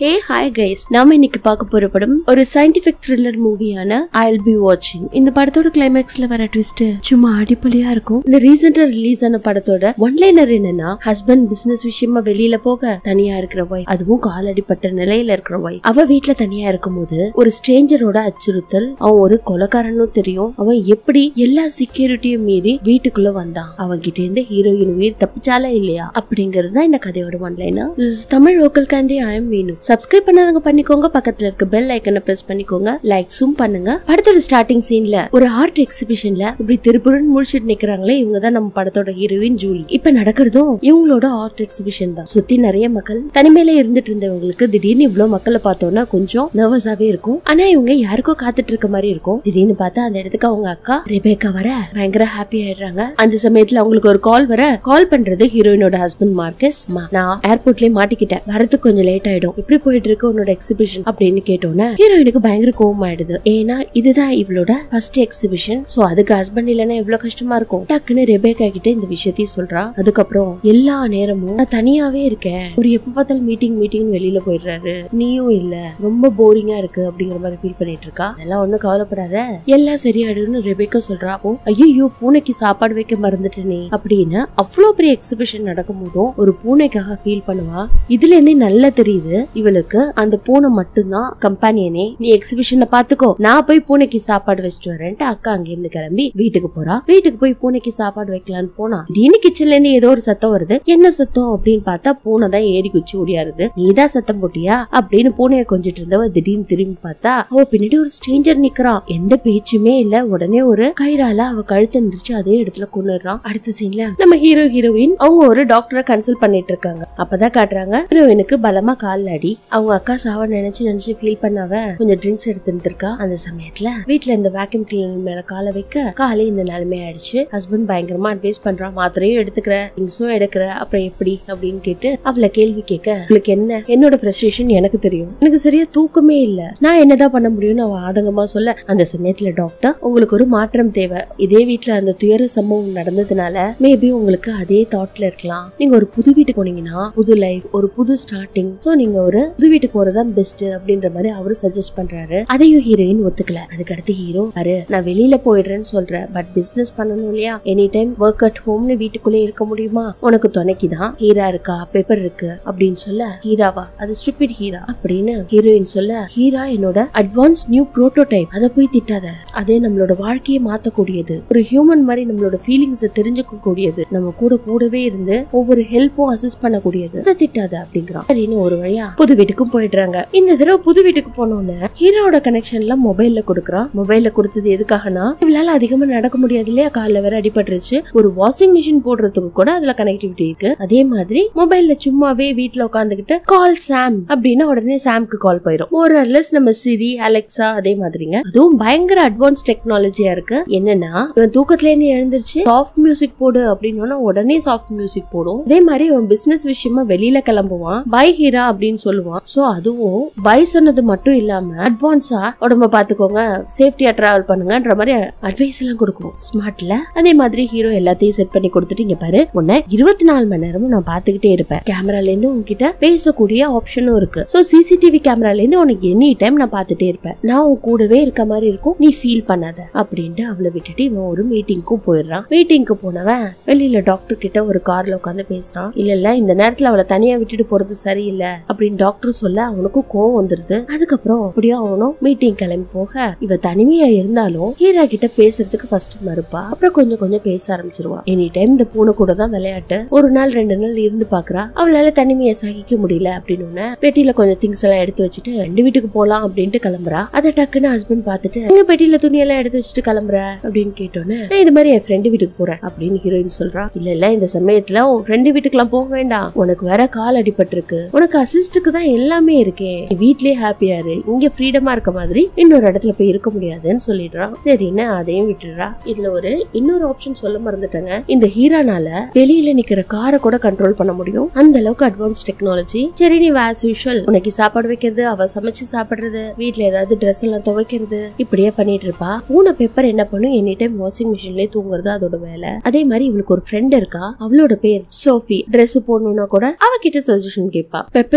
hey hi guys நாம இன்னைக்கு பார்க்க போற படம் ஒரு சயின்டிபிக் த்ரில்லர் மூவியான ஐ வில் பி வாட்சிங் இந்த படத்தோட கிளைமேக்ஸ்ல வர ட்விஸ்ட் சும்மா அடிப்படையா இருக்கும் இந்த ரீசெண்டா ரிலீஸ் ஆன படத்தோட ஒன்லைனர் என்னன்னா ஹஸ்பண்ட் பிசினஸ் விஷயமா வெளியில போக தனியா இருக்கிற ஒய் அதுவும் கால் அடிப்பட்ட நிலையில இருக்கிற ஒய் அவ வீட்ல தனியா இருக்கும்போது ஒரு ஸ்ட்ரேஞ்சரோட அச்சுறுத்தல் அவன் ஒரு கொலைக்காரன்னு தெரியும் அவன் எப்படி எல்லா செக்யூரிட்டியும் மீறி வீட்டுக்குள்ள வந்தான் அவன் கிட்ட இருந்து ஹீரோயின் உயிர் தப்பிச்சாலா இல்லையா அப்படிங்கிறது தான் இந்த கதையோட one liner Tamil local candy I am Meenu subscribe பண்ணாதவங்க பண்ணிக்கோங்க பக்கத்துல இருக்க பெல் ஐக்கனை பிரஸ் பண்ணிக்கோங்க லைக் சும் பண்ணுங்க படத்தோட ஸ்டார்டிங் சீன்ல ஒரு ஆர்ட் எக்ஸிபிஷன்ல இப்படி திருப்புருன்னு முடிச்சிட்டு நிக்கிறாங்களே இவங்க தான் நம்ம படத்தோட ஹீரோயின் ஜூலி இப்ப நடக்கிறதும் இவங்களோட ஆர்ட் எக்ஸிபிஷன் தான் சுத்தி நிறைய மக்கள் தனிமையில இருந்துட்டு இருந்தவங்களுக்கு திடீர்னு இவ்வளவு மக்களை பார்த்தோம்னா கொஞ்சம் நர்வஸாவே இருக்கும் ஆனா இவங்க யாருக்கோ காத்துட்டு இருக்க மாதிரி இருக்கும் திடீர்னு பார்த்தா அந்த இடத்துக்கு அவங்க அக்கா ரெபேக்கா வர பயங்கர ஹாப்பி ஆயிடுறாங்க அந்த சமயத்துல அவங்களுக்கு ஒரு கால் வர கால் பண்றது ஹீரோயினோட ஹஸ்பண்ட் மார்க்கஸ் "அம்மா, நான் ஏர்போர்ட்லயே மாட்டிக்கிட்டேன் வரதுக்கு கொஞ்சம் லேட் ஆயிடும் எப்படி போயிட்டு இருக்கு உன்னோட எக்ஸிபிஷன் அப்படின்னு கேட்டோன்னே ஹீரோயினுக்கு பயங்கர கோவம் ஆயிடுது ஏன்னா இதுதான் இவளோட ஃபர்ஸ்ட் எக்ஸிபிஷன் சோ அதுக்கு ஹஸ்பண்ட் இல்லைன்னா எவ்வளவு கஷ்டமா இருக்கும் டக்குன்னு ரெபேக்கா கிட்ட இந்த விஷயத்தையும் சொல்றா அதுக்கப்புறம் எல்லா நேரமும் நான் தனியாவே இருக்கேன் ஒரு எப்ப பார்த்தாலும் மீட்டிங் மீட்டிங் வெளியில போயிடுறாரு நீயும் இல்ல ரொம்ப போரிங்கா இருக்கு அப்படிங்கிற மாதிரி ஃபீல் பண்ணிட்டு இருக்கா அதெல்லாம் ஒண்ணும் கவலைப்படாத எல்லாம் சரியாயிடுன்னு ரெபேக்கா சொல்றா அப்போ ஐயோ பூனைக்கு சாப்பாடு வைக்க மறந்துட்டேனே அப்படின்னு அவ்வளவு பெரிய எக்ஸிபிஷன் நடக்கும் போதும் ஒரு பூனைக்காக ஃபீல் பண்ணுவா இதுல இருந்தே நல்லா தெரியுது இவளுக்கு அந்த பூனை மட்டும்தான் கம்பானியனே நீ எக்ஸிபிஷன்ல பாத்துக்கோ நான் போய் பூனைக்கு சாப்பாடு வச்சுட்டு வரேன்ட்டு அக்கா அங்க இருந்து கிளம்பி வீட்டுக்கு போறா வீட்டுக்கு போய் பூனைக்கு சாப்பாடு வைக்கலான்னு போனா திடீர்னு கிச்சன்ல இருந்து ஏதோ ஒரு சத்தம் வருது என்ன சத்தம் அப்படின்னு பார்த்தா பூனை தான் ஏறி குச்சி ஓடியாருது நீதான் சத்தம் போட்டியா அப்படின்னு பூனையை கொஞ்சிட்டு இருந்தவ திடீர்னு திரும்பி பார்த்தா அவ பின்னாடி ஒரு ஸ்ட்ரேஞ்சர் நிக்கிறான் எந்த பேச்சுமே இல்ல உடனே ஒரு கயிறால அவ கழுத்து எந்திரிச்சு அதே இடத்துல கொண்டுறான் அடுத்த சீன்ல நம்ம ஹீரோ ஹீரோயின் அவங்க ஒரு டாக்டரை கன்சல்ட் பண்ணிட்டு இருக்காங்க அப்பதான் காட்டுறாங்க ஹீரோயினுக்கு பலமா கால் அடி அவங்க அக்கா சாவ நினைச்சு நினைச்சு ஃபீல் பண்ணாவ கொஞ்சம் ட்ரிங்க்ஸ் எடுத்துட்டு இருக்கா அந்த சமயத்துல வீட்ல இந்த வேக்யூம் கிளீனர் மேல காலை வைக்க காலே இந்த நிலைமை ஆயிடுச்சு ஹஸ்பண்ட் பயங்கரமா அட்வைஸ் பண்றான் மாத்திரையும் எடுத்துக்கிற ட்ரிங்க்ஸும் எடுக்கிற அப்புறம் எப்படி அப்படின்னு கேட்டு அவளை கேள்வி கேட்க உங்களுக்கு என்ன என்னோட ஃப்ரஸ்ட்ரேஷன் எனக்கு தெரியும் எனக்கு சரியா தூக்கமே இல்ல நான் என்னதான் பண்ண முடியும்னு அவ ஆதங்கமா சொல்ல அந்த சமயத்துல டாக்டர் உங்களுக்கு ஒரு மாற்றம் தேவை இதே வீட்ல அந்த துயர சம்பவம் நடந்ததுனால மேபி உங்களுக்கு அதே தாட்ல இருக்கலாம் நீங்க ஒரு புது வீட்டுக்கு போனீங்கன்னா புது லைஃப் ஒரு புது ஸ்டார்டிங் சோ நீங்க ஒரு புது வீட்டுக்கு போறதுதான் பெஸ்ட் அப்படின்ற மாதிரி அவரு சஜஸ்ட் பண்றாரு அதையும் ஹீரோயின் ஒத்துக்கல அதுக்கு அடுத்து ஹீரோ பாரு நான் வெளியில போயிடுறேன்னு சொல்றேன் பட் பிசினஸ் பண்ணணும் இல்லையா எனி டைம் ஒர்க் அட் ஹோம்னு வீட்டுக்குள்ளே இருக்க முடியுமா உனக்கு துணைக்கு தான் ஹீரா இருக்கா பெப்பர் இருக்கு அப்படின்னு சொல்ல ஹீராவா அது ஸ்டூபிட் ஹீரா அப்படின்னு ஹீரோயின் சொல்ல ஹீரா என்னோட அட்வான்ஸ் நியூ புரோட்டோடைப் அதை போய் திட்டாத அதே நம்மளோட வாழ்க்கையை மாத்தக்கூடியது ஒரு ஹியூமன் மாதிரி நம்மளோட ஃபீலிங்ஸை தெரிஞ்சுக்க கூடியது நம்ம கூட கூடவே இருந்து ஒவ்வொரு ஹெல்ப்பும் அசிஸ்ட் பண்ணக்கூடியது அதை திட்டாத அப்படிங்கிறான் சரின்னு ஒரு வழியா புது வீட்டுக்கும் போயிடுறாங்க இந்த தடவை புது வீட்டுக்கு போனோன்னு ஹீரோட கனெக்ஷன்ல மொபைல்ல கொடுக்குறான் மொபைல்ல கொடுத்தது எதுக்காகனா இவளால அதிகமா நடக்க முடியாது இல்லையா கால்ல வேற அடிபட்டுருச்சு ஒரு வாஷிங் மிஷின் போடுறதுக்கு கூட அதுல கனெக்டிவிட்டி இருக்கு அதே மாதிரி மொபைல்ல சும்மாவே வீட்ல உட்காந்துக்கிட்டு கால் சாம் அப்படின்னா உடனே சாம்க்கு கால் போயிடும் மோரர்லெஸ் நம்ம சிரி அலெக்சா அதே மாதிரிங்க அதுவும் பயங்கர அட்வான்ஸ் டெக்னாலஜியா இருக்கு என்னன்னா இவன் தூக்கத்துல இருந்து எழுந்திருச்சு சாஃப்ட் மியூசிக் போடு அப்படின்னு உடனே சாஃப்ட் மியூசிக் போடும் அதே மாதிரி இவன் பிசினஸ் விஷயமா வெளியில கிளம்புவான் பை ஹீரா அப்படின்னு சொல்லுவான் சோ அதுவும் பை சொன்னது மட்டும் இல்லாம அட்வான்ஸா உடம்ப பாத்துக்கோங்க சேஃப்டியா டிராவல் பண்ணுங்கன்ற மாதிரி அட்வைஸ் எல்லாம் கொடுக்கும் ஸ்மார்ட்ல அதே மாதிரி ஹீரோ எல்லாத்தையும் செட் பண்ணி கொடுத்துட்டு இங்க பாரு உன்னை இருபத்தி நாலு மணி நேரமும் நான் பாத்துக்கிட்டே இருப்பேன் கேமரால இருந்து உன்கிட்ட பேசக்கூடிய ஆப்ஷனும் இருக்கு சோ சிசிடிவி கேமரால இருந்து உனக்கு எனி டைம் நான் பாத்துட்டே இருப்பேன் நான் உன் கூடவே இருக்க மாதிரி இருக்கும் நீ ஃபீல் பண்ணாத அப்படின்ட்டு அவளை விட்டுட்டு இவன் ஒரு மீட்டிங்க்கும் போயிடுறான் மீட்டிங்க்கு போனவன் வெளியில டாக்டர் கிட்ட ஒரு கார்ல உட்காந்து பேசுறான் இல்ல இல்ல இந்த நேரத்துல அவளை தனியா விட்டுட்டு போறது சரியில்லை அப்படின்னு டாக்டர் சொல்ல அவனுக்கும் கோவம் வந்துருது அதுக்கப்புறம் அப்படியே அவனும் மீட்டிங் கிளம்பி போக இவ தனிமையா இருந்தாலும் ஹீரா கிட்ட பேசுறதுக்கு ஃபர்ஸ்ட் மறுப்பா அப்புறம் கொஞ்சம் கொஞ்சம் பேச ஆரம்பிச்சிருவா எனி டைம் இந்த பூனை கூட தான் விளையாட்டு ஒரு நாள் ரெண்டு நாள் இருந்து பாக்குறா அவளால தனிமையை சகிக்க முடியல அப்படின்னு உடனே பெட்டியில கொஞ்சம் திங்ஸ் எல்லாம் எடுத்து வச்சுட்டு ரெண்டு வீட்டுக்கு போலாம் அப்படின்ட்டு கிளம்புறா அதை டக்குன்னு ஹஸ்பண்ட் பார்த்துட்டு எங்க பெட்டியில துணி எல்லாம் எடுத்து வச்சுட்டு கிளம்புற அப்படின்னு கேட்டோன்னே நான் இது மாதிரி என் ஃப்ரெண்டு வீட்டுக்கு போறேன் அப்படின்னு ஹீரோயின் சொல்றா இல்ல இல்ல இந்த சமயத்துல உன் ஃப்ரெண்டு வீட்டுக்குலாம் போக வேண்டாம் உனக்கு வேற கால் அடிபட்டிருக்கு உனக்கு அசிஸ்டுக்கு தான் எல்லாமே இருக்கே நீ வீட்லயே ஹாப்பியா இரு இங்க ஃப்ரீடமா இருக்க மாதிரி இன்னொரு இடத்துல போய் இருக்க முடியாதுன்னு சொல்லிடுறான் சரின்னு அதையும் விட்டுடுறா இதுல ஒரு இன்னொரு ஆப்ஷன் சொல்ல மறந்துட்டாங்க இந்த ஹீரானால வெளியில நிக்கிற காரை கூட கண்ட்ரோல் பண்ண முடியும் அந்த அளவுக்கு அட்வான்ஸ் டெக்னாலஜி சரி நீ ஆஸ் யூஷுவல் உனக்கு சாப்பாடு வைக்கிறது அவ சமைச்சு சாப்பிடுறது வீட்ல ஏதாவது ட்ரெஸ் எல்லாம் துவைக்கிறது இப்படியே பண்ணிட்டு இருப்பா பூனை பெப்பர் என்ன பண்ணும் எனி டைம் வாஷிங் மிஷின்லயே தூங்குறது அதோட வேலை அதே மாதிரி இவளுக்கு ஒரு ஃப்ரெண்ட் இருக்கா அவளோட பேர் சோஃபி Dress போடணும்னா கூட அவ கிட்ட சஜஷன் கேட்பா பெப்பர் கிட்ட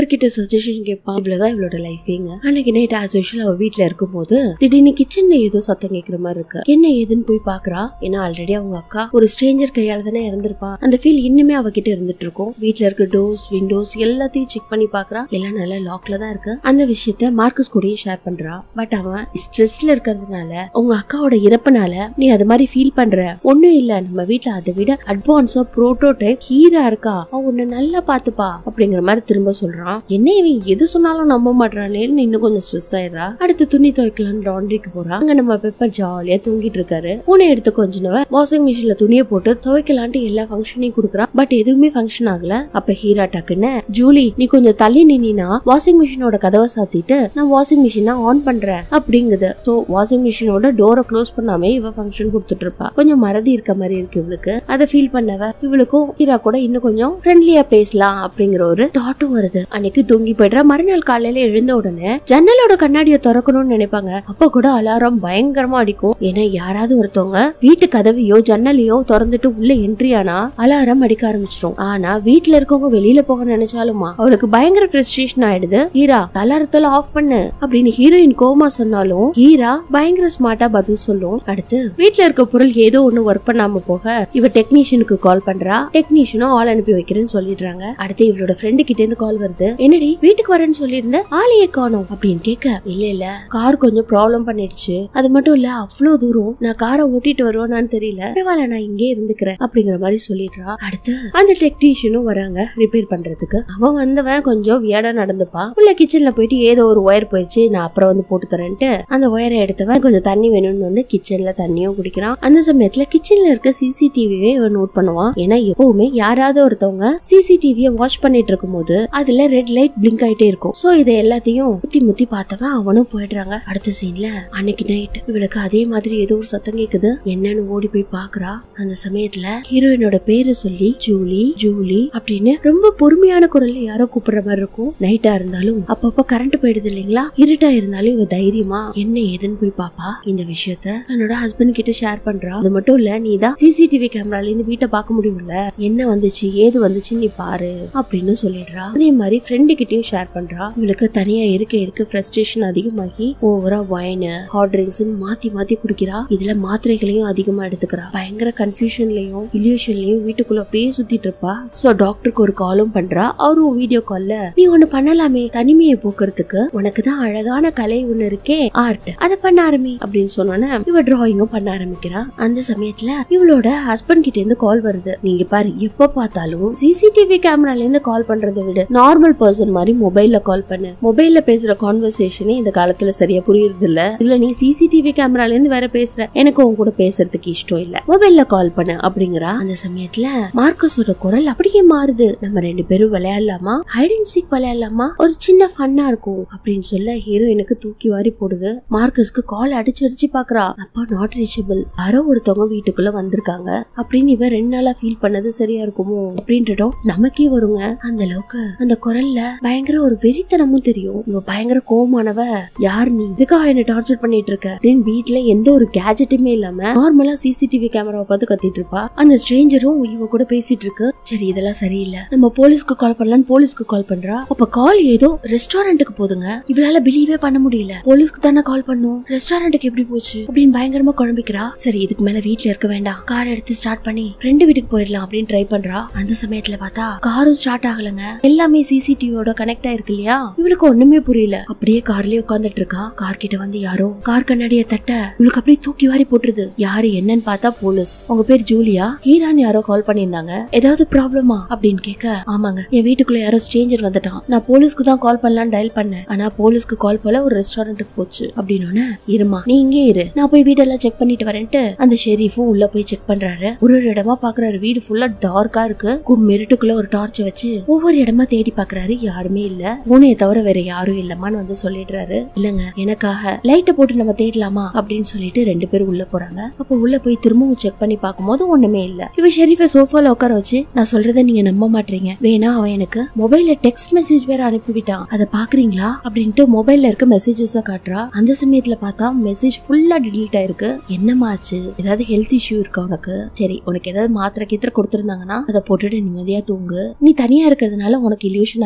சஜஷன் கேட்பான் இவ்வளவுதான் இவளோட லைஃபேங்க அன்னைக்கு நைட் ஆஸ் யூஷுவல் அவ வீட்ல இருக்கும்போது திடீர்னு கிச்சன்ல ஏதோ சத்தம் கேட்கிற மாதிரி இருக்கு என்ன ஏதுன்னு போய் பாக்குறா ஏன்னா ஆல்ரெடி அவங்க அக்கா ஒரு ஸ்ட்ரேஞ்சர் கையால தானே இருந்திருப்பா அந்த ஃபீல் இன்னுமே அவகிட்ட இருந்துட்டு இருக்கும் வீட்ல இருக்க டோர்ஸ் விண்டோஸ் எல்லாத்தையும் செக் பண்ணி பாக்குறா எல்லாம் நல்லா லாக்ல தான் இருக்கு அந்த விஷயத்த மார்க்கஸ் கூடயும் ஷேர் பண்றா பட் அவன் ஸ்ட்ரெஸ்ல இருக்கிறதுனால உங்க அக்காவோட இறப்புனால நீ அது மாதிரி ஃபீல் பண்ற ஒண்ணும் இல்ல நம்ம வீட்ல அதை விட அட்வான்ஸா புரோட்டோடைப் ஹீரா இருக்கா அவ உன்னை நல்லா பாத்துப்பா அப்படிங்கிற மாதிரி திரும்ப சொல்றான் என்ன இவன் எது சொன்னாலும் நம்ப மாட்டானேன்னு இன்னும் கொஞ்சம் ஸ்ட்ரெஸ் ஆயிடுறா அடுத்து துணி துவைக்கலாம்னு லாண்ட்ரிக்கு போறா அங்க நம்ம பெப்பர் ஜாலியா தூங்கிட்டு இருக்காரு பூனை எடுத்து கொஞ்சினவ வாஷிங் மிஷின்ல துணியை போட்டு துவைக்கலான்ட்டு எல்லா ஃபங்க்ஷனையும் கொடுக்குறா பட் எதுவுமே ஃபங்க்ஷன் ஆகல அப்ப ஹீரா டக்குன்னு ஜூலி நீ கொஞ்சம் தள்ளி நின்னா வாஷிங் மிஷினோட கதவை சாத்திட்டு நான் வாஷிங் மிஷினை ஆன் பண்றேன் அப்படிங்குது சோ வாஷிங் மிஷினோட டோரை க்ளோஸ் பண்ணாம இவ ஃபங்க்ஷன் கொடுத்துட்டு இருப்பா கொஞ்சம் மறதி இருக்க மாதிரி இருக்கு இவளுக்கு அதை ஃபீல் பண்ணவ இவளுக்கும் ஹீரா கூட இன்னும் கொஞ்சம் ஃப்ரெண்ட்லியா பேசலாம் அப்படிங்கிற ஒரு தாட்டும் வருது அன்னைக்கு தூங்கி போயிடுற மறுநாள் காலையில எழுந்த உடனே ஜன்னலோட கண்ணாடியை திறக்கணும்னு நினைப்பாங்க அப்ப கூட அலாரம் பயங்கரமா அடிக்கும் ஏன்னா யாராவது ஒருத்தவங்க வீட்டு கதவையோ ஜன்னலையோ திறந்துட்டு உள்ள என்ட்ரி ஆனா அலாரம் அடிக்க ஆரம்பிச்சிடும் ஆனா வீட்டுல இருக்கவங்க வெளியில போக நினைச்சாலுமா அவளுக்கு பயங்கர ஃப்ரஸ்ட்ரேஷன் ஆயிடுது ஹீரா அலாரத்துல ஆஃப் பண்ணு அப்படின்னு ஹீரோயின் கோமா சொன்னாலும் ஹீரா பயங்கர ஸ்மார்ட்டா பதில் சொல்லும் அடுத்து வீட்ல இருக்க பொருள் ஏதோ ஒண்ணு ஒர்க் பண்ணாம போக இவ டெக்னீஷியனுக்கு கால் பண்றா டெக்னீஷியனும் ஆள் அனுப்பி வைக்கிறேன்னு சொல்லிடுறாங்க அடுத்து இவளோட ஃப்ரெண்டு கிட்ட இருந்து கால் வருது என்னடி வீட்டுக்கு வரேன்னு சொல்லியிருந்த ஆளையே காணோம் அப்படின்னு கேட்க இல்ல இல்ல கார் கொஞ்சம் ப்ராப்ளம் பண்ணிடுச்சு அது மட்டும் இல்ல அவ்வளவு தூரம் நான் காரை ஓட்டிட்டு வருவானான்னு தெரியல பரவாயில்ல நான் இங்கே இருந்துக்கிறேன் அப்படிங்கிற மாதிரி சொல்லிடுறா அடுத்து அந்த டெக்னீஷியனும் வராங்க ரிப்பேர் பண்றதுக்கு அவன் வந்தவன் கொஞ்சம் வியாடா நடந்துப்பான் உள்ள கிச்சன்ல போயிட்டு ஏதோ ஒரு ஒயர் போயிடுச்சு நான் அப்புறம் வந்து போட்டு தரேன்ட்டு அந்த ஒயரை எடுத்தவன் கொஞ்சம் தண்ணி வேணும்னு வந்து கிச்சன்ல தண்ணியும் குடிக்கிறான் அந்த சமயத்துல கிச்சன்ல இருக்க சிசிடிவியே இவன் நோட் பண்ணுவான் ஏன்னா எப்பவுமே யாராவது ஒருத்தவங்க சிசிடிவிய வாட்ச் பண்ணிட்டு இருக்கும்போது அதுல ரெட் லைட் பிளிங்க் ஆயிட்டே இருக்கும் சோ இதை எல்லாத்தையும் முத்தி முத்தி பார்த்தவன் அவனும் போயிடுறாங்க அடுத்த சீன்ல அன்னைக்கு நைட் இவளுக்கு அதே மாதிரி ஏதோ ஒரு சத்தம் கேக்குது என்னன்னு ஓடி போய் பாக்குறா அந்த சமயத்துல ஹீரோயினோட பேரு சொல்லி ஜூலி ஜூலி அப்படின்னு ரொம்ப பொறுமையான குரல்ல யாரோ கூப்பிடுற மாதிரி இருக்கும் நைட்டா இருந்தாலும் அப்பப்ப கரண்ட் போயிடுது இல்லைங்களா இருட்டா இருந்தாலும் இவ தைரியமா என்ன ஏதுன்னு போய் பாப்பா இந்த விஷயத்த தன்னோட ஹஸ்பண்ட் கிட்ட ஷேர் பண்றா அது மட்டும் இல்ல நீ தான் சிசிடிவி கேமரால இருந்து வீட்டை பார்க்க முடியும்ல என்ன வந்துச்சு ஏது வந்துச்சு நீ பாரு அப்படின்னு சொல்லிடுறா அதே மாதிரி ஃப்ரெண்டு கிட்டயும் ஷேர் பண்றா இவளுக்கு தனியா இருக்க இருக்க ஃப்ரஸ்ட்ரேஷன் அதிகமாகி ஓவரா வைன் ஹாட் ட்ரிங்க்ஸ் மாத்தி மாத்தி குடிக்கிறா இதுல மாத்திரைகளையும் அதிகமா எடுத்துக்கிறா பயங்கர கன்ஃபியூஷன்லயும் இல்யூஷன்லயும் வீட்டுக்குள்ள அப்படியே சுத்திட்டு இருப்பா சோ டாக்டருக்கு ஒரு காலும் பண்றா அவரும் வீடியோ கால்ல நீ ஒண்ணு பண்ணலாமே தனிமையை போக்குறதுக்கு உனக்கு தான் அழகான கலை ஒண்ணு இருக்கே ஆர்ட் அதை பண்ண ஆரம்பி அப்படின்னு சொன்னோன்னே இவ டிராயிங்கும் பண்ண ஆரம்பிக்கிறா அந்த சமயத்துல இவளோட ஹஸ்பண்ட் கிட்ட இருந்து கால் வருது நீங்க பாரு எப்ப பார்த்தாலும் சிசிடிவி கேமரால இருந்து கால் பண்றதை விட நார்மல் பர்சன் மாதிரி மொபைல்ல கால் பண்ணு மொபைல்ல பேசுற கான்வர்சேஷனே இந்த காலத்துல சரியா புரியுறது இல்ல இல்ல நீ சிசிடிவி கேமரால இருந்து வேற பேசுற எனக்கு உன் கூட பேசுறதுக்கு இஷ்டம் இல்ல மொபைல்ல கால் பண்ணு அப்படிங்கிறா அந்த சமயத்துல மார்க்கஸோட குரல் அப்படியே மாறுது நம்ம ரெண்டு பேரும் விளையாடலாமா ஹைட் அண்ட் சீக் விளையாடலாமா ஒரு சின்ன ஃபன்னா இருக்கும் அப்படின்னு சொல்ல ஹீரோ எனக்கு தூக்கி வாரி போடுது மார்க்கஸ்க்கு கால் அடிச்சு அடிச்சு பாக்குறா அப்போ நாட் ரீச்சபிள் யாரோ ஒருத்தவங்க வீட்டுக்குள்ள வந்திருக்காங்க அப்படின்னு இவ ரெண்டு நாளா ஃபீல் பண்ணது சரியா இருக்குமோ அப்படின்ற doubt நமக்கே வருங்க அந்த அளவுக்கு அந்த குரல்ல பயங்கர ஒரு வெறித்தனமும் தெரியும் இவ பயங்கர கோமானவ யார் நீ இதுக்காக என்ன டார்ச்சர் பண்ணிட்டு இருக்க அப்படின்னு வீட்ல எந்த ஒரு கேஜெட்டுமே இல்லாம நார்மலா சிசிடிவி கேமராவை பார்த்து கத்திட்டு இருப்பா அந்த ஸ்ட்ரேஞ்சரும் இவ கூட பேசிட்டு இருக்கு சரி இதெல்லாம் சரியில்லை நம்ம போலீஸ்க்கு கால் பண்ணலாம்னு போலீஸ்க்கு கால் பண்றா அப்ப கால் ஏதோ ரெஸ்டாரண்ட்டுக்கு போதுங்க இவளால பிலீவே பண்ண முடியல போலீஸ்க்கு தானே கால் பண்ணும் ரெஸ்டாரண்ட்டுக்கு எப்படி போச்சு அப்படின்னு பயங்கரமா குழம்பிக்கிறா சரி இதுக்கு மேல வீட்ல இருக்க வேண்டாம் கார் எடுத்து ஸ்டார்ட் பண்ணி ஃப்ரெண்டு வீட்டுக்கு போயிடலாம் அப்படின்னு ட்ரை பண்றா அந்த சமயத்துல பார்த்தா காரும் ஸ்டார்ட் ஆகலங்க எல்லாமே சிசிடிவியோட கனெக்ட் ஆயிருக்கு இல்லையா இவளுக்கு ஒண்ணுமே புரியல அப்படியே கார்லயே உட்காந்துட்டு இருக்கா கார் கிட்ட வந்து யாரோ கார் கண்ணாடிய தட்ட இவளுக்கு அப்படியே தூக்கி வாரி போட்டுருது யாரு என்னன்னு பார்த்தா போலீஸ் உங்க பேர் ஜூலியா ஹீரான்னு யாரோ கால் பண்ணியிருந்தாங்க ஏதாவது ப்ராப்ளமா அப்படின்னு கேட்க ஆமாங்க என் வீட்டுக்குள்ள யாரோ ஸ்ட்ரேஞ்சர் வந்துட்டான் நான் போலீஸ்க்கு தான் கால் பண்ணலாம் டயல் பண்ணேன் ஆனா போலீஸ்க்கு கால் போல ஒரு ரெஸ்டாரண்ட்டுக்கு போச்சு அப்படின்னு இருமா நீ இங்கே இரு நான் போய் வீடெல்லாம் செக் பண்ணிட்டு வரேன்ட்டு அந்த ஷெரீஃபும் உள்ள போய் செக் பண்றாரு ஒரு ஒரு இடமா பாக்குறாரு வீடு ஃபுல்லா டார்க்கா இருக்கு கும் இருட்டுக்குள்ள ஒரு டார்ச் வச்சு ஒவ்வொரு இடமா தேடி பாக்குறாரு யாருமே இல்ல பூனையை தவிர வேற யாரும் இல்லம்மான்னு வந்து சொல்லிடுறாரு இல்லங்க எனக்காக லைட்டை போட்டு நம்ம தேடலாமா அப்படின்னு சொல்லிட்டு ரெண்டு பேரும் உள்ள போறாங்க அப்ப உள்ள போய் திரும்பவும் செக் பண்ணி பார்க்கும்போது ஒண்ணுமே இல்ல இவ ஷெரீஃபை சோஃபால உட்கார வச்சு நான் சொல்றதை நீங்க நம்ப மாட்டீங்க வேணா அவன் எனக்கு மொபைல்ல டெக்ஸ்ட் மெசேஜ் வேற அனுப்பிவிட்டான் அதை பாக்குறீங்களா அப்படின்ட்டு மொபைல்ல இருக்க மெசேஜஸ் காட்டுறா அந்த சமயத்துல பார்த்தா மெசேஜ் ஃபுல்லா டிலீட் ஆயிருக்கு என்னம்மா ஆச்சு ஏதாவது ஹெல்த் இஷ்யூ இருக்கா உனக்கு சரி உனக்கு ஏதாவது மாத்திரை கீத்திரை கொடுத்திருந்தாங்கன்னா அதை போட்டுட்டு நிம்மதியா தூங்கு நீ தனியா இருக்கிறதுனால உனக்கு இல்யூஷனா இருக்கலாம்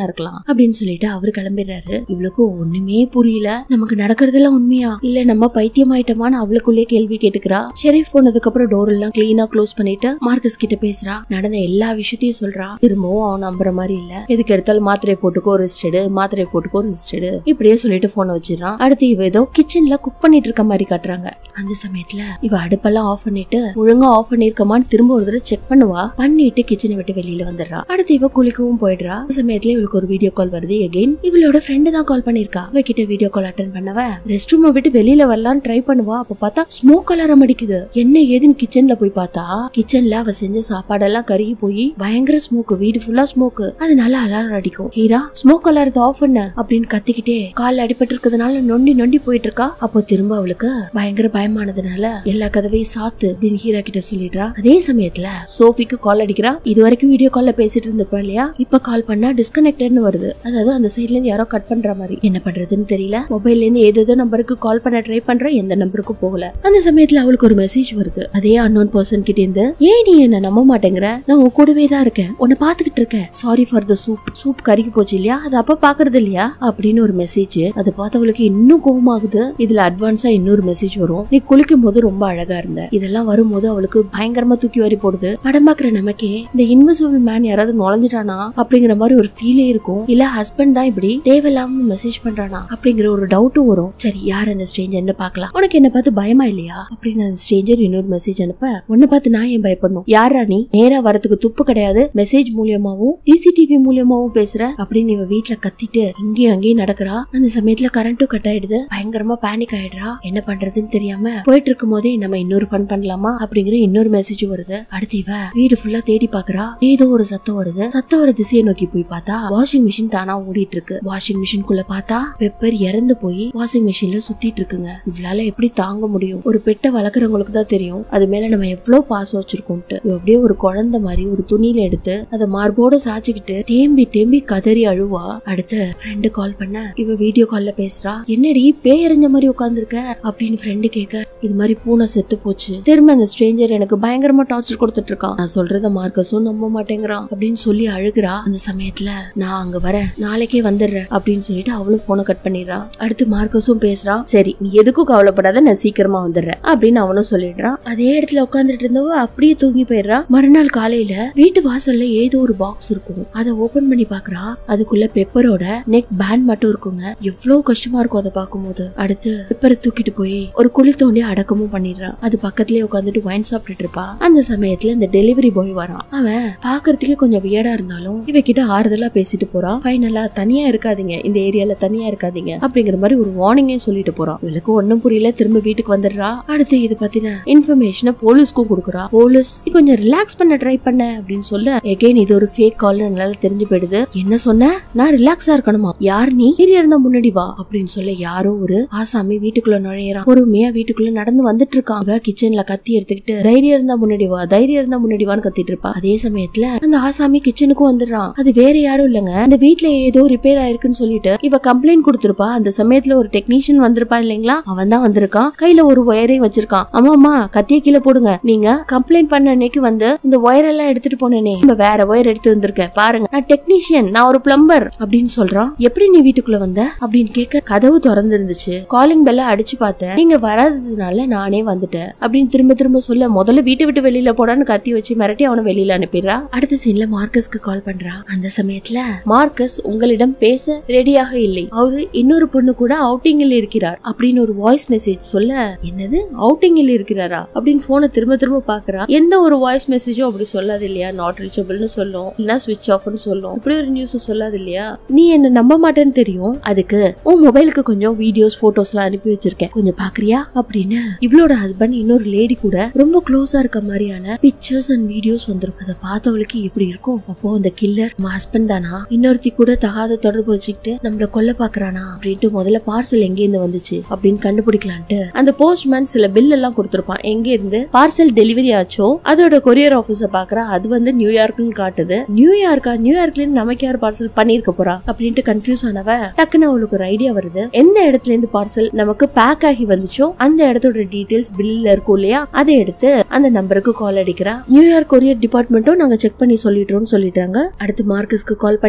அப்படின்னு சொல்லிட்டு அவரு கிளம்பிடுறாரு இவளுக்கு ஒண்ணுமே புரியல நமக்கு நடக்கிறதெல்லாம் உண்மையா இல்ல நம்ம பைத்தியம் ஆயிட்டோமான்னு அவளுக்குள்ளே கேள்வி கேட்டுக்கிறா ஷெரீஃப் போனதுக்கு அப்புறம் டோர் எல்லாம் கிளீனா க்ளோஸ் பண்ணிட்டு மார்க்கஸ் கிட்ட பேசுறா நடந்த எல்லா விஷயத்தையும் சொல்றா திரும்பவும் அவன் நம்புற மாதிரி இல்ல எதுக்கு எடுத்தாலும் மாத்திரை போட்டுக்கோ ரெஸ்ட் எடு மாத்திரை போட்டுக்கோ ரெஸ்ட் எடு இப்படியே சொல்லிட்டு போனை வச்சிடறான் அடுத்து இவ ஏதோ கிச்சன்ல குக் பண்ணிட்டு இருக்க மாதிரி காட்டுறாங்க அந்த சமயத்துல இவ அடுப்பெல்லாம் ஆஃப் பண்ணிட்டு ஒழுங்கா ஆஃப் பண்ணிருக்கமான்னு திரும்ப ஒரு தடவை செக் பண்ணுவா பண்ணிட்டு கிச்சனை விட்டு வெளியில வந்துடுறா அடுத்து இவ குளிக்கவும் போயிடுறா அந்த சமயத்துல இவளுக்கு ஒரு வீடியோ கால் வருது எகைன் இவளோட ஃப்ரெண்டு தான் கால் பண்ணிருக்கா அவ கிட்ட வீடியோ கால் அட்டன் பண்ணவ ரெஸ்ட் ரூம் விட்டு வெளியில வரலாம்னு ட்ரை பண்ணுவா அப்ப பார்த்தா ஸ்மோக் அலாரம் அடிக்குது என்ன ஏதுன்னு கிச்சன்ல போய் பார்த்தா கிச்சன்ல அவ செஞ்ச சாப்பாடெல்லாம் கருகி போய் பயங்கர ஸ்மோக் வீடு ஃபுல்லா ஸ்மோக் அதனால அலாரம் அடிக்கும் ஹீரா ஸ்மோக் அலாரத்தை ஆஃப் பண்ண அப்படின்னு கத்திக்கிட்டே கால் அடிபட்டு இருக்கிறதுனால நொண்டி நொண்டி போயிட்டு இருக்கா அப்போ திரும்ப அவளுக்கு பயங்கர பயமானதுனால எல்லா கதவையும் சாத்து அப்படின்னு ஹீரா கிட்ட சொல்லிடுறா அதே சமயத்துல சோஃபிக்கு கால் அடிக்கிறா இது வரைக்கும் வீடியோ கால்ல பேசிட்டு இருந்தப்ப இல்லையா இப்ப கால் பண்ணா டிஸ்கனெக்டட்னு வருது அதாவது அந்த சைட்ல இருந்து யாரோ கட் பண்ற மாதிரி என்ன பண்றதுன்னு தெரியல மொபைல்ல இருந்து ஏதேதோ நம்பருக்கு கால் பண்ண ட்ரை பண்ற எந்த நம்பருக்கும் போகல அந்த சமயத்துல அவளுக்கு ஒரு மெசேஜ் வருது அதே அன்னோன் பர்சன் கிட்ட இருந்து ஏன் நீ என்ன நம்ப மாட்டேங்கிற நான் உன் கூடவே தான் இருக்கேன் உன்னை பாத்துக்கிட்டு இருக்கேன் sorry for the soup soup கருகி போச்சு இல்லையா அது அப்ப பாக்குறது இல்லையா அப்படின்னு ஒரு மெசேஜ் அதை பார்த்தவளுக்கு இன்னும் கோவமாகுது இதுல அட்வான்ஸா இன்னொரு மெசேஜ் வரும் நீ குளிக்கும் போது ரொம்ப அழகா இருந்த இதெல்லாம் வரும்போது அவளுக்கு பயங்கரமா தூக்கி வாரி போடுது படம் பாக்குற நமக்கே இந்த இன்விசிபிள் மேன் யாராவது நுழைஞ்சிட்டானா அப்படிங்கிற மாதிரி ஒரு ஃபீலே இருக்கும் இல்ல ஹஸ்பண்ட் தான் இப்படி தேவையில்லாம மெசேஜ் பண்றானா அப்படிங்கிற ஒரு டவுட்டும் வரும் சரி யார் அந்த ஸ்ட்ரேஞ்சர்னு பார்க்கலாம் உனக்கு என்ன பார்த்து பயமா இல்லையா அப்படின்னு அந்த ஸ்ட்ரேஞ்சர் இன்னொரு மெசேஜ் அனுப்ப உன்னை பார்த்து நான் ஏன் பயப்படணும் யாரா நீ நேரா வரதுக்கு துப்பு கிடையாது மெசேஜ் மூலியமாவும் சிசிடிவி மூலியமாவும் பேசுற அப்படின்னு இவ வீட்ல கத்திட்டு இங்கேயும் அங்கேயும் நடக்கிறா அந்த சமயத்துல கரண்ட்டும் கட் ஆயிடுது பயங்கரமா பேனிக் ஆயிடுறா என்ன பண்றதுன்னு தெரியாம போயிட்டு இருக்கும் போதே நம்ம இன்னொரு ஃபன் பண்ணலாமா அப்படிங்கிற இன்னொரு மெசேஜ் வருது அடுத்து இவ வீடு ஃபுல்லா தேடி பாக்குறா ஏதோ ஒரு சத்தம் வருது சத்தம் வர திசையை நோக்கி போய் பார்த்தா வாஷிங் மிஷின் தானா ஓடிட்டு இருக்கு வாஷிங் மிஷின்குள்ள பார்த்தா பெப்பர் இறந்து போய் வாஷிங் மிஷின்ல சுத்திட்டு இருக்குங்க இவளால எப்படி தாங்க முடியும் ஒரு பெட்டை வளர்க்குறவங்களுக்கு தான் தெரியும் அது மேல நம்ம எவ்வளவு பாசம் வச்சிருக்கோம்ட்டு இவ அப்படியே ஒரு குழந்தை மாதிரி ஒரு துணியில எடுத்து அதை மார்போட சாச்சிக்கிட்டு தேம்பி தேம்பி கதறி அழுவா அடுத்து ஃப்ரெண்டு கால் பண்ண இவ வீடியோ கால்ல பேசுறா என்னடி பேய் எறிஞ்ச மாதிரி உட்காந்துருக்க அப்படின்னு ஃப்ரெண்டு கேட்க இது மாதிரி பூனை செத்து போச்சு திரும்ப அந்த ஸ்ட்ரேஞ்சர் எனக்கு பயங்கரமா டார்ச்சர் கொடுத்துட்டு இருக்கான் நான் சொல்றத மார்க்கஸும் நம்ப மாட்டேங்கிறான் அப்படின்னு சொல்லி அழுகுறா அந்த சமயத்துல நான் அங்க வரேன் நாளைக்கே வந்துடுறேன் அப்படின்னு சொல்லிட்டு அவளும் போனை கட் பண்ணிடுறா அடுத்து மார்க்கஸும் பேசுறான் சரி நீ எதுக்கும் கவலைப்படாத நான் சீக்கிரமா வந்துடுறேன் அப்படின்னு அவனும் சொல்லிடுறான் அதே இடத்துல உட்காந்துட்டு இருந்தவ அப்படியே தூங்கி போயிடுறா மறுநாள் காலையில வீட்டு வாசல்ல ஏதோ ஒரு பாக்ஸ் இருக்கும் அதை ஓபன் பண்ணி பாக்குறா அதுக்குள்ள பெப்பரோட நெக் பேண்ட் மட்டும் இருக்குங்க எவ்வளவு கஷ்டமா இருக்கும் அதை பார்க்கும்போது அடுத்து பெப்பரை தூக்கிட்டு போய் ஒரு குழி தோண்டி அடக்கமும் பண்ணிடுறான் அது பக்கத்துலயே உட்காந்துட்டு வைன் சாப்பிட்டுட்டு இருப்பா அந்த சமயத்துல இந்த டெலிவரி பாய் வரான் அவன் பாக்குறதுக்கே கொஞ்சம் வியடா இருந்தாலும் இவ கிட்ட ஆறுதலா பேசிட்டு போறான் ஃபைனலா தனியா இருக்காதீங்க இந்த ஏரியால தனியா இருக்காதீங்க அப்படிங்கிற மாதிரி ஒரு வார்னிங்கே சொல்லிட்டு போறான் இவளுக்கு ஒண்ணும் புரியல திரும்ப வீட்டுக்கு வந்துடுறா அடுத்து இது பத்தின இன்ஃபர்மேஷனை போலீஸ்க்கும் கொடுக்குறா போலீஸ் "நீ கொஞ்சம் ரிலாக்ஸ் பண்ண ட்ரை பண்ண அப்படின்னு சொல்ல எகைன் இது ஒரு ஃபேக் கால் நல்லா தெரிஞ்சு போயிடுது என்ன சொன்ன நான் ரிலாக்ஸா இருக்கணுமா யார் நீ ஏரியா இருந்தா முன்னாடி வா அப்படின்னு சொல்ல யாரோ ஒரு ஆசாமி வீட்டுக்குள்ள நுழையறான் பொறுமையா வீட்டுக்குள்ள நடந்து வந்துட்டு இருக்கான் அவ கிச்சன்ல கத்தி எடுத்துக்கிட்டு தைரியம் இருந்தா முன்னாடி வா தைரியம் இருந்தா முன்னாடி வான்னு கத்திட்டு இருப்பா அதே சமயத்துல அந்த ஆசாமி கிச்சனுக்கும் வந்துடுறான் அது வேற யாரும் இல்லங்க அந்த வீட்ல ஏதோ ரிப்பேர் ஆயிருக்குன்னு சொல்லிட்டு இவ கம்ப்ளைண்ட் கொடுத்திருப்பா அந்த சமயத்துல ஒரு டெக்னீஷியன் வந்திருப்பான் இல்லைங்களா அவன் தான் வந்திருக்கான் கையில ஒரு ஒயரையும் வச்சிருக்கான் ஆமாமா கத்திய கீழே போடுங்க நீங்க கம்ப்ளைண்ட் பண்ண அன்னைக்கு வந்து இந்த ஒயர் எல்லாம் எடுத்துட்டு போனேனே இப்ப வேற ஒயர் எடுத்து வந்திருக்கேன் பாருங்க நான் டெக்னீஷியன் நான் ஒரு பிளம்பர் அப்படின்னு சொல்றான் எப்படி நீ வீட்டுக்குள்ள வந்த அப்படின்னு கேட்க கதவு திறந்து இருந்துச்சு காலிங் பெல்ல அடிச்சு பார்த்தேன் நீங்க வராததுனால நானே வந்துட்டேன் அப்படின்னு திரும்ப திரும்ப சொல்ல முதல்ல வீட்டை விட்டு வெளியில போடான்னு கத்தி வச்சு மிரட்டி அவனை வெளியில அனுப்பிடுறா அடுத்த சீன்ல மார்க்கஸ்க்கு கால் பண்றா அந்த சமயத்துல மார்க்கஸ் உங்களிடம் பேச ரெடியாக இல்லை அவரு இன்னொரு பொண்ணு கூட அவுட்டிங்கில் இருக்கிறார் அப்படின்னு ஒரு வாய்ஸ் மெசேஜ் சொல்ல என்னது அவுட்டிங்கில் இருக்கிறாரா அப்படின்னு போனை திரும்ப திரும்ப பாக்குறா எந்த ஒரு வாய்ஸ் மெசேஜும் அப்படி சொல்லாது இல்லையா நாட் ரீச்சபிள்னு சொல்லும் இல்லைன்னா சுவிட்ச் ஆஃப்னு சொல்லும் இப்படி ஒரு நியூஸ் சொல்லாது இல்லையா நீ என்ன நம்ப மாட்டேன்னு தெரியும் அதுக்கு உன் மொபைலுக்கு கொஞ்சம் வீடியோஸ் போட்டோஸ் எல்லாம் அனுப்பி வச்சிருக்கேன் கொஞ்சம் பாக்குறியா அப்படின்னு இவளோட ஹஸ்பண்ட் இன்னொரு லேடி கூட ரொம்ப க்ளோஸா இருக்க மாதிரியான பிக்சர்ஸ் அண்ட் வீடியோஸ் வந்துரும் அதை பார்த்தவளுக்கு எப்படி இருக்கும் அப்போ அந்த கில்லர் நம்ம ஹஸ்பண்ட் தானா இன்னொருத்தி கூட தகாத தொடர்பு வச்சுக்கிட்டு நம்மள கொல்ல பாக்குறானா அப்படின்ட்டு முதல்ல பார்சல் எங்க இருந்து வந்துச்சு அப்படின்னு கண்டுபிடிக்கலான்ட்டு அந்த போஸ்ட்மேன் சில பில் எல்லாம் கொடுத்திருப்பான் எங்க இருந்து பார்சல் டெலிவரி ஆச்சோ அதோட கொரியர் ஆபீஸ பாக்குறா அது வந்து நியூயார்க்னு காட்டுது நியூயார்க்கா நியூயார்க்ல இருந்து நமக்கு யார் பார்சல் பண்ணிருக்க போறா அப்படின்ட்டு கன்ஃபியூஸ் ஆனவ டக்குன்னு அவளுக்கு ஒரு ஐடியா வருது எந்த இடத்துல இருந்து பார்சல் நமக்கு பேக் ஆகி வந்துச்சோ அந்த இடத்தோட டீடைல்ஸ் பில்ல இருக்கும் இல்லையா அதை எடுத்து அந்த நம்பருக்கு கால் அடிக்கிறா நியூயார்க் கொரியர் டிபார்ட்மெண்ட்டும் நாங்க செக் பண்ணி சொல்லிட்டோம்னு சொல்லிட்டாங்க அடுத்து மார்க்கஸ்க்கு கால் பண்ணி ஏண்டா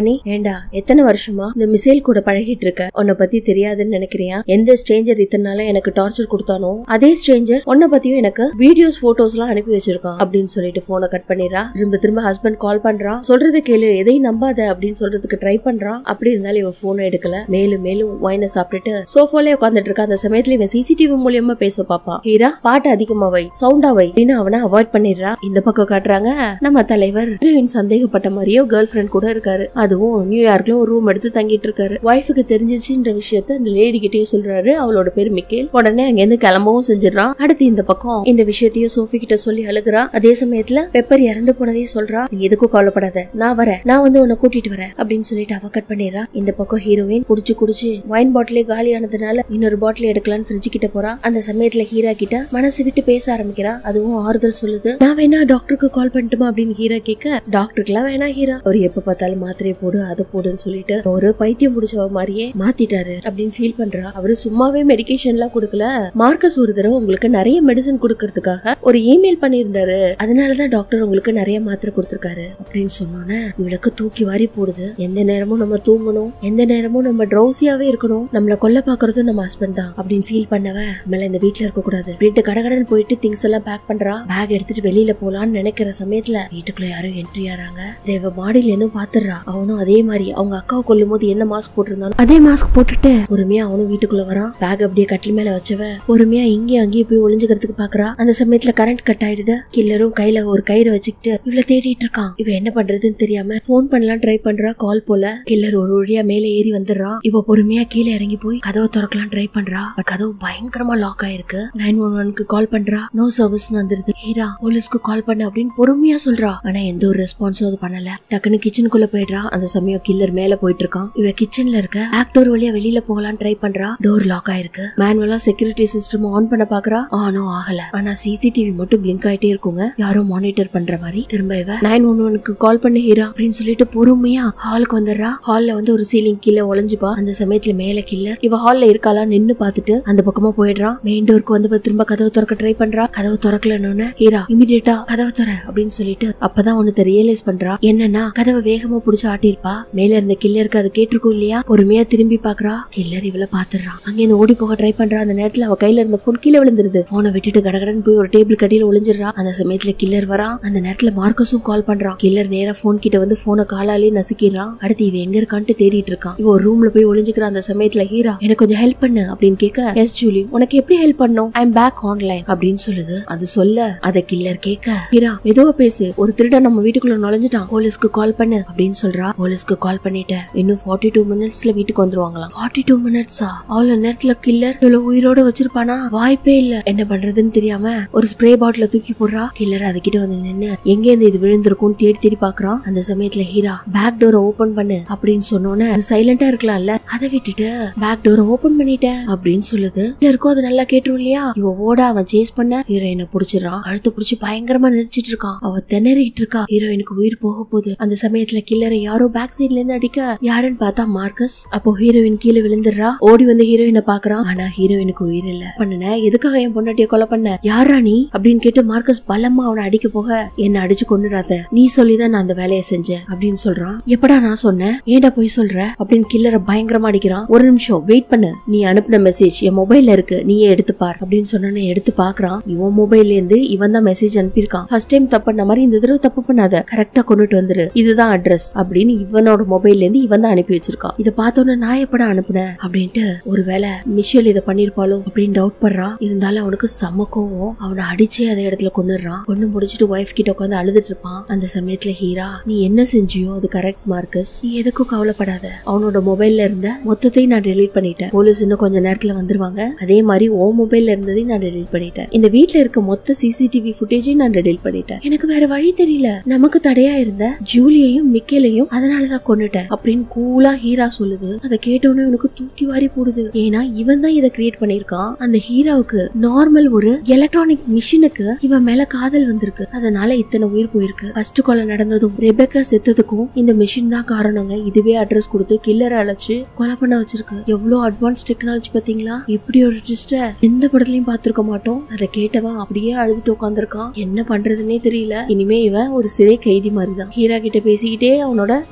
ஏண்டா எத்தனை வருஷமா இந்த மிசைல் கூட பழகிட்டு இருக்க உன்னை பத்தி தெரியாதுன்னு நினைக்கிறியா எந்த ஸ்ட்ரேஞ்சர் இத்தனை நாளா எனக்கு டார்ச்சர் கொடுத்தானோ அதே ஸ்ட்ரேஞ்சர் உன்னை பத்தியும் எனக்கு வீடியோஸ் போட்டோஸ் எல்லாம் அனுப்பி வச்சிருக்கான் அப்படின்னு சொல்லிட்டு போனை கட் பண்ணிடுறா திரும்ப திரும்ப ஹஸ்பண்ட் கால் பண்றான் சொல்றது கேளு எதையும் நம்பாத அப்படின்னு சொல்றதுக்கு ட்ரை பண்றான் அப்படி இருந்தாலும் இவன் போனை எடுக்கல மேலும் மேலும் ஒயினை சாப்பிட்டுட்டு சோஃபாலே உட்காந்துட்டு இருக்க அந்த சமயத்துல இவன் சிசிடிவி மூலியமா பேச பாப்பான் ஹீரா பாட்டு அதிகமா வை சவுண்டா வை அப்படின்னு அவனை அவாய்ட் பண்ணிடுறா இந்த பக்கம் காட்டுறாங்க நம்ம தலைவர் ஹீரோயின் சந்தேகப்பட்ட மாதிரியோ கேர்ள் ஃபிரெண்ட் கூட இருக்காரு அதுவும் நியூயார்க்ல ஒரு ரூம் எடுத்து தங்கிட்டு இருக்காரு ஒய்ஃபுக்கு தெரிஞ்சிச்சுன்ற விஷயத்த அந்த லேடி கிட்டயும் சொல்றாரு அவளோட பேர் மிக்கேல் உடனே அங்க இருந்து கிளம்பவும் செஞ்சிடறான் அடுத்து இந்த பக்கம் இந்த விஷயத்தையும் சோஃபி கிட்ட சொல்லி அழுகுறா அதே சமயத்துல பெப்பர் இறந்து போனதையும் சொல்றா நீ எதுக்கும் கவலைப்படாத நான் வரேன் நான் வந்து உன்னை கூட்டிட்டு வரேன் அப்படின்னு சொல்லிட்டு அவ கட் பண்ணிடுறா இந்த பக்கம் ஹீரோயின் குடிச்சு குடிச்சு வைன் பாட்டிலே காலி ஆனதுனால இன்னொரு பாட்டில் எடுக்கலாம்னு ஃப்ரிட்ஜ் கிட்ட போறா அந்த சமயத்துல ஹீரா கிட்ட மனசு விட்டு பேச ஆரம்பிக்கிறா அதுவும் ஆறுதல் சொல்லுது நான் வேணா டாக்டருக்கு கால் பண்ணட்டுமா அப்படின்னு ஹீரா கேட்க டாக்டருக்குலாம் வேணா ஹீரா அவர் எப்ப பார்த்தாலும் மாத்திரையை போடு அதை போடுன்னு சொல்லிட்டு ஒரு பைத்தியம் பிடிச்சவ மாதிரியே மாத்திட்டாரு அப்படின்னு ஃபீல் பண்றா அவரு சும்மாவே மெடிகேஷன் எல்லாம் கொடுக்கல மார்க்கஸ் ஒரு தடவை உங்களுக்கு நிறைய மெடிசன் கொடுக்கறதுக்காக ஒரு இமெயில் பண்ணியிருந்தாரு அதனாலதான் டாக்டர் உங்களுக்கு நிறைய மாத்திரை கொடுத்திருக்காரு அப்படின்னு சொன்னோன்னே இவளுக்கு தூக்கி வாரி போடுது எந்த நேரமும் நம்ம தூங்கணும் எந்த நேரமும் நம்ம ட்ரௌசியாவே இருக்கணும் நம்மள கொல்ல பாக்குறதும் நம்ம ஹஸ்பண்ட் தான் அப்படின்னு ஃபீல் பண்ணவ நம்மள இந்த வீட்ல இருக்க கூடாது அப்படின்ட்டு கடகடன் போயிட்டு திங்ஸ் எல்லாம் பேக் பண்றா பேக் எடுத்துட்டு வெளியில போலான்னு நினைக்கிற சமயத்துல வீட்டுக்குள்ள யாரும் என்ட்ரி ஆறாங்க தேவ மாடியில இருந்தும் பாத்துடுறா அவனும் அதே மாதிரி அவங்க அக்காவை கொல்லும் போது என்ன மாஸ்க் போட்டிருந்தாலும் அதே மாஸ்க் போட்டுட்டு பொறுமையா அவனும் வீட்டுக்குள்ள வரான் பேக் அப்படியே கட்டில் மேல வச்சவ பொறுமையா இங்கேயும் அங்கேயும் போய் ஒளிஞ்சுக்கிறதுக்கு பாக்குறா அந்த சமயத்துல கரண்ட் கட் ஆயிடுது கில்லரும் கையில ஒரு கயிறு வச்சுக்கிட்டு இவள தேடிட்டு இருக்கான் இவ என்ன பண்றதுன்னு தெரியாம போன் பண்ணலாம் ட்ரை பண்றா கால் போல கில்லர் ஒரு வழியா மேல ஏறி வந்துடுறான் இவ பொறுமையா கீழே இறங்கி போய் கதவை திறக்கலாம் ட்ரை பண்றா பட் கதவு பயங்கரமா லாக் ஆயிருக்கு நைன் ஒன் ஒன்க்கு கால் பண்றா நோ சர்வீஸ் வந்துருது ஹீரா போலீஸ்க்கு கால் பண்ணு அப்படின்னு பொறுமையா சொல்றா ஆனா எந்த ஒரு ரெஸ்பான்ஸும் அது பண்ணல டக்குன்னு கிச்சனுக்குள்ள போயிடுறா அந்த சமயம் கில்லர் மேல போயிட்டு இருக்கான் இவ கிச்சன்ல இருக்க பேக் டோர் வழியா வெளியில போகலான்னு ட்ரை பண்றா டோர் லாக் ஆயிருக்கு மேனுவலா செக்யூரிட்டி சிஸ்டம் ஆன் பண்ண பாக்குறா ஆனும் ஆகல ஆனா சிசிடிவி மட்டும் பிளிங்க் ஆயிட்டே இருக்குங்க யாரும் மானிட்டர் பண்ற மாதிரி திரும்ப இவ நைன் ஒன் ஒனுக்கு கால் பண்ணு ஹீரா அப்படின்னு சொல்லிட்டு பொறுமையா ஹாலுக்கு வந்துடுறா ஹால்ல வந்து ஒரு சீலிங் கீழே ஒளிஞ்சுப்பா அந்த சமயத்துல மேல கில்லர் இவ ஹால்ல இருக்காளா நின்னு பாத்துட்டு அந்த பக்கமா போயிடுறான் மெயின் டோருக்கு வந்து இவ திரும்ப கதவை திறக்க ட்ரை பண்றா கதவு திறக்கலன்னு ஹீரா இமிடியேட்டா கதவை திற அப்படின்னு சொல்லிட்டு அப்பதான் ஒன்னு ரியலைஸ் பண்றா என்னன்னா கதவை வேகமா புடிச்சு ஆட்டிருப்பா மேல இருந்த கில்லருக்கு அது கேட்டிருக்கும் இல்லையா பொறுமையா திரும்பி பாக்குறா கில்லர் இவள பாத்துறான் அங்க இருந்து ஓடி போக ட்ரை பண்றா அந்த நேரத்துல அவ கையில இருந்த போன் கீழே விழுந்துருது போனை விட்டுட்டு கடகடன் போய் ஒரு டேபிள் கடியில ஒளிஞ்சிடுறா அந்த சமயத்துல கில்லர் வரா அந்த நேரத்துல மார்க்கஸும் கால் பண்றான் கில்லர் நேரா போன் கிட்ட வந்து போனை காலாலே நசுக்கிறான் அடுத்து இவ எங்க இருக்கான்ட்டு தேடிட்டு இருக்கான் இவ ஒரு ரூம்ல போய் ஒளிஞ்சுக்கிற அந்த சமயத்துல ஹீரா எனக்கு கொஞ்சம் ஹெல்ப் பண்ணு அப்படின்னு கேட்க எஸ் ஜூலி உனக்கு எப்படி ஹெல்ப் பண்ணும் ஐ எம் பேக் ஆன்லைன் அப்படின்னு சொல்லுது அது சொல்ல அத கில்லர் கேட்க ஹீரா மெதுவா பேசு ஒரு திருடன் நம்ம வீட்டுக்குள்ள நுழைஞ்சிட்டான் போலீஸ்க்கு கால் பண்ணு அப்படின்னு சொல்றா போலீஸ்க்கு கால் பண்ணிட்டேன் இன்னும் ஃபார்ட்டி டூ மினிட்ஸ்ல வீட்டுக்கு வந்துருவாங்களாம் ஃபார்ட்டி டூ மினிட்ஸா அவ்வளவு நேரத்துல கில்லர் இவ்வளவு உயிரோட வச்சிருப்பானா வாய்ப்பே இல்ல என்ன பண்றதுன்னு தெரியாம ஒரு ஸ்ப்ரே பாட்டில தூக்கி போடுறா கில்லர் அதுகிட்ட வந்து நின்னு எங்க இருந்து இது விழுந்திருக்கும் தேடி தேடி பாக்குறான் அந்த சமயத்துல ஹீரா பேக் டோரை ஓபன் பண்ணு அப்படின்னு சொன்னோன்னே அது சைலண்டா இருக்கலாம்ல அதை விட்டுட்டு பேக் டோரை ஓபன் பண்ணிட்டேன் அப்படின்னு சொல்லுது இருக்கும் அது நல்லா கேட்டுரும் இல்லையா இவ ஓட அவன் சேஸ் பண்ண ஹீரோயினை புடிச்சிடறான் அழுத்து புடிச்சு பயங்கரமா நடிச்சிட்டு இருக்கான் அவ திணறிட்டு இருக்கா ஹீரோயினுக்கு உயிர் போக போகுது அந்த சமயத்துல கில்லரை யாரோ பேக் சைட்ல இருந்து அடிக்க யாருன்னு பார்த்தா மார்க்கஸ் அப்போ ஹீரோயின் கீழே விழுந்துடுறா ஓடி வந்து ஹீரோயினை பாக்குறான் ஆனா ஹீரோயினுக்கு உயிர் இல்ல பண்ணன எதுக்காக என் பொண்டாட்டிய கொலை பண்ண யாரா நீ அப்படின்னு கேட்டு மார்க்கஸ் பலமா அவனை அடிக்க போக என்ன அடிச்சு கொண்டுடாத நீ சொல்லிதான் நான் அந்த வேலையை செஞ்சேன் அப்படின்னு சொல்றான் எப்படா நான் சொன்னேன் ஏன்டா போய் சொல்ற அப்படின்னு கில்லரை பயங்கரமா அடிக்கிறான் ஒரு நிமிஷம் வெயிட் பண்ணு நீ அனுப்பின மெசேஜ் என் மொபைல்ல இருக்கு நீயே எடுத்து பார் அப்படின்னு சொன்னோன்னு எடுத்து பாக்குறான் இவன் மொபைல்ல இருந்து இவன் தான் மெசேஜ் அனுப்பியிருக்கான் ஃபர்ஸ்ட் டைம் தப்பு பண்ண மாதிரி இந்த தடவை தப்பு பண்ணாத கரெக்டா கொண்டுட்டு வந்துரு இதுதான் அட்ரஸ் அப்படின்னு இவனோட மொபைல்ல இருந்து இவன் தான் அனுப்பி வச்சிருக்கான் இதை பார்த்தோன்னே நான் எப்படா அனுப்புனேன் அப்படின்ட்டு ஒருவேளை மிஷியல் இதை பண்ணிருப்பாளோ அப்படின்னு டவுட் பண்றான் இருந்தாலும் அவனுக்கு செம்ம கோவம் அவனை அடிச்சே அதே இடத்துல கொண்டுறான் கொண்டு முடிச்சிட்டு ஒய்ஃப் கிட்ட உட்காந்து அழுதுட்டு இருப்பான் அந்த சமயத்துல ஹீரா நீ என்ன செஞ்சியோ அது கரெக்ட் மார்க்கஸ் நீ எதுக்கும் கவலைப்படாத அவனோட மொபைல்ல இருந்த மொத்தத்தையும் நான் டெலீட் பண்ணிட்டேன் போலீஸ் இன்னும் கொஞ்ச நேரத்துல வந்துருவாங்க அதே மாதிரி ஓ மொபைல்ல இருந்ததையும் நான் டெலீட் பண்ணிட்டேன் இந்த வீட்ல இருக்க மொத்த சிசிடிவி ஃபுட்டேஜையும் நான் டெலீட் பண்ணிட்டேன் எனக்கு வேற வழி தெரியல நமக்கு தடையா இருந்த ஜூலியையும் மிக்கேலையும் அதனாலதான் கொண்டுட்டேன் அப்படின்னு கூலா ஹீரா சொல்லுது அதை கேட்டோன்னே உனக்கு தூக்கி வாரி போடுது ஏன்னா இவன் தான் இதை கிரியேட் பண்ணிருக்கான் அந்த ஹீராவுக்கு நார்மல் ஒரு எலக்ட்ரானிக் மிஷினுக்கு இவன் மேல காதல் வந்திருக்கு அதனால இத்தனை உயிர் போயிருக்கு ஃபர்ஸ்ட் கொலை நடந்ததும் ரெபெக்கா செத்ததுக்கும் இந்த மிஷின் தான் காரணங்க இதுவே அட்ரஸ் கொடுத்து கில்லரை அழைச்சு கொலை பண்ண வச்சிருக்கு எவ்வளவு அட்வான்ஸ் டெக்னாலஜி பாத்தீங்களா இப்படி ஒரு ட்விஸ்ட எந்த படத்துலயும் பார்த்திருக்க மாட்டோம் அதை கேட்டவன் அப்படியே அழுதுட்டு உட்காந்துருக்கான் என்ன பண்றதுன்னே தெரியல இனிமே இவன் ஒரு சிறை கைதி மாதிரி தான் ஹீரா கிட்ட பேசிக்கிட்டே அவனோட உச்ச கால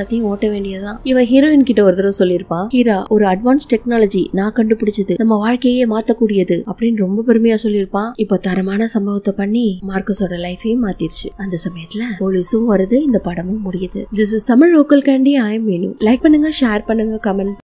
காலத்தையும் ஓட்ட வேண்டியதுதான் இவன் ஹீரோயின் கிட்ட ஒரு தடவை சொல்லியிருப்பான் ஹீரா ஒரு அட்வான்ஸ் டெக்னாலஜி நான் கண்டுபிடிச்சது நம்ம வாழ்க்கையே மாத்தக்கூடியது அப்படின்னு ரொம்ப பெருமையா சொல்லியிருப்பான் இப்போ தரமான சம்பவத்தை பண்ணி மார்க்கஸோட லைஃபையும் மாத்திருச்சு அந்த சமயத்துல போலீஸும் வருது இந்த படமும் முடியுது this is Tamil local candy I am வேணும் லைக் பண்ணுங்க ஷேர் பண்ணுங்க கமெண்ட்